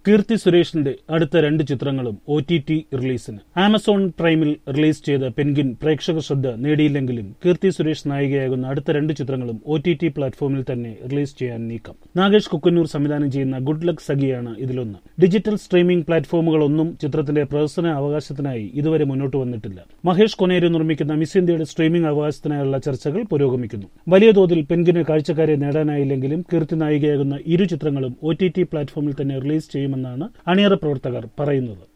കീർത്തി സുരേഷിന്റെ അടുത്ത രണ്ട് ചിത്രങ്ങളും ഒ ടി ടി റിലീസിന് ആമസോൺ പ്രൈമിൽ റിലീസ് ചെയ്ത പെൻഗിൻ പ്രേക്ഷക ശ്രദ്ധ നേടിയില്ലെങ്കിലും കീർത്തി സുരേഷ് നായികയാകുന്ന അടുത്ത രണ്ട് ചിത്രങ്ങളും ഒ ടി ടി പ്ലാറ്റ്ഫോമിൽ തന്നെ റിലീസ് ചെയ്യാൻ നീക്കം നാഗേഷ് കുക്കന്നൂർ സംവിധാനം ചെയ്യുന്ന ഗുഡ് ലക്ക് സഖിയാണ് ഇതിലൊന്ന് ഡിജിറ്റൽ സ്ട്രീമിംഗ് പ്ലാറ്റ്ഫോമുകളൊന്നും ചിത്രത്തിന്റെ പ്രദർശന അവകാശത്തിനായി ഇതുവരെ മുന്നോട്ട് വന്നിട്ടില്ല മഹേഷ് കൊനേരു നിർമ്മിക്കുന്ന മിസ് ഇന്ത്യയുടെ സ്ട്രീമിംഗ് അവകാശത്തിനായുള്ള ചർച്ചകൾ പുരോഗമിക്കുന്നു വലിയ തോതിൽ പെൻഗിന് കാഴ്ചക്കാരെ നേടാനായില്ലെങ്കിലും കീർത്തി നായികയാകുന്ന ഇരു ചിത്രങ്ങളും ഒ ടി ടി പ്ലാറ്റ്ഫോമിൽ തന്നെ റിലീസ് ചെയ്യുമെന്നാണ് അണിയറ പ്രവർത്തകർ പറയുന്നത്